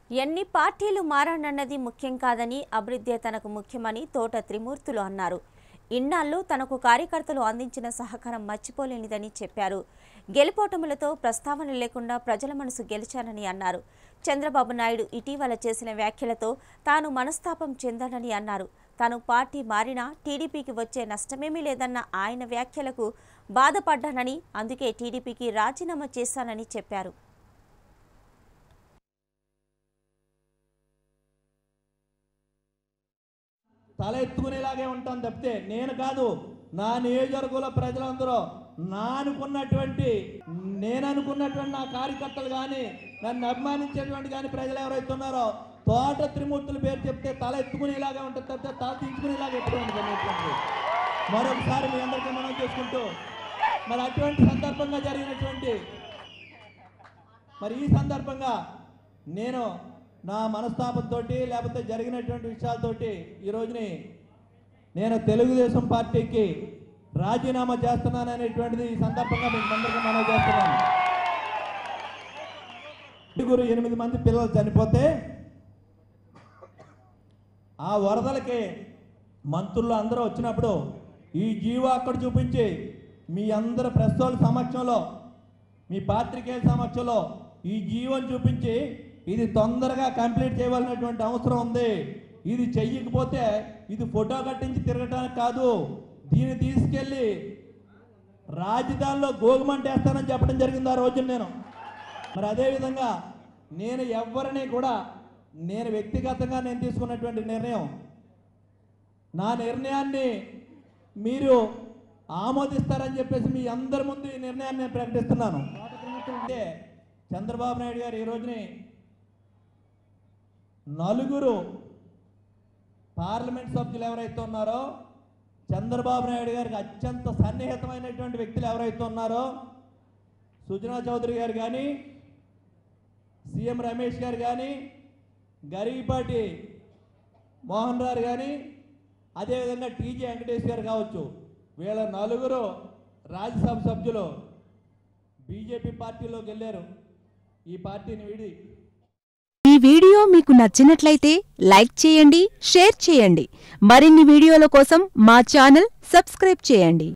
ఎన్ని పార్టీలు మారానన్నది ముఖ్యం కాదని అభివృద్ధి తనకు ముఖ్యమని తోట త్రిమూర్తులు అన్నారు ఇన్నాళ్ళు తనకు కార్యకర్తలు అందించిన సహకారం మర్చిపోలేనిదని చెప్పారు గెలుపోటములతో ప్రస్తావన లేకుండా ప్రజల మనసు గెలిచానని అన్నారు చంద్రబాబు నాయుడు ఇటీవల చేసిన వ్యాఖ్యలతో తాను మనస్తాపం చెందానని అన్నారు తాను పార్టీ మారినా టీడీపీకి వచ్చే నష్టమేమీ లేదన్న ఆయన వ్యాఖ్యలకు బాధపడ్డానని అందుకే టీడీపీకి రాజీనామా చేశానని చెప్పారు తల ఎత్తుకునేలాగే ఉంటాను తప్పితే నేను కాదు నా నియోజకవర్గంలో ప్రజలందరూ నా అనుకున్నటువంటి నేను అనుకున్నటువంటి నా కార్యకర్తలు కానీ నన్ను అభిమానించేటువంటి కానీ ప్రజలు ఎవరైతే ఉన్నారో తోట త్రిమూర్తుల పేరు చెప్తే తల ఎత్తుకునేలాగా ఉంటుంది తప్పితే తల దించుకునేలాగా ఎప్పుడు ఉండదు మరొకసారి మీ అందరికీ మనం చేసుకుంటూ మరి అటువంటి సందర్భంగా జరిగినటువంటి మరి ఈ సందర్భంగా నేను నా మనస్తాపంతో లేకపోతే జరిగినటువంటి విషయాలతోటి ఈ రోజుని నేను తెలుగుదేశం పార్టీకి రాజీనామా చేస్తున్నాను అనేటువంటిది ఈ సందర్భంగా మీకు అందరికీ మనం చేస్తున్నాను ఐదుగురు ఎనిమిది మంది పిల్లలు చనిపోతే ఆ వరదలకి మంత్రులు అందరూ వచ్చినప్పుడు ఈ జీవో అక్కడ చూపించి మీ అందరి ప్రస్తుతాల సమక్షంలో మీ పాత్రికేయుల సమక్షంలో ఈ జీవోని చూపించి ఇది తొందరగా కంప్లీట్ చేయవలసినటువంటి అవసరం ఉంది ఇది చెయ్యకపోతే ఇది ఫోటో కట్టించి తిరగటానికి కాదు దీన్ని తీసుకెళ్ళి రాజధానిలో గోగుమంటేస్తానని చెప్పడం జరిగింది ఆ రోజు నేను మరి అదేవిధంగా నేను ఎవరిని కూడా నేను వ్యక్తిగతంగా నేను తీసుకున్నటువంటి నిర్ణయం నా నిర్ణయాన్ని మీరు ఆమోదిస్తారని చెప్పేసి మీ అందరి ముందు ఈ నిర్ణయాన్ని నేను ప్రకటిస్తున్నాను అంటే చంద్రబాబు నాయుడు గారు ఈ రోజుని నలుగురు పార్లమెంట్ సభ్యులు ఎవరైతే ఉన్నారో చంద్రబాబు నాయుడు గారికి అత్యంత సన్నిహితమైనటువంటి వ్యక్తులు ఎవరైతే ఉన్నారో సుజనా చౌదరి గారు కానీ సీఎం రమేష్ గారు కానీ గరిగిపాటి మోహన్ రావు కానీ అదేవిధంగా టీజీ వెంకటేష్ గారు కావచ్చు వీళ్ళ నలుగురు రాజ్యసభ సభ్యులు బీజేపీ పార్టీలోకి వెళ్ళారు ఈ పార్టీని వీడి ఈ వీడియో మీకు నచ్చినట్లయితే లైక్ చేయండి షేర్ చేయండి మరిన్ని వీడియోల కోసం మా ఛానల్ సబ్స్క్రైబ్ చేయండి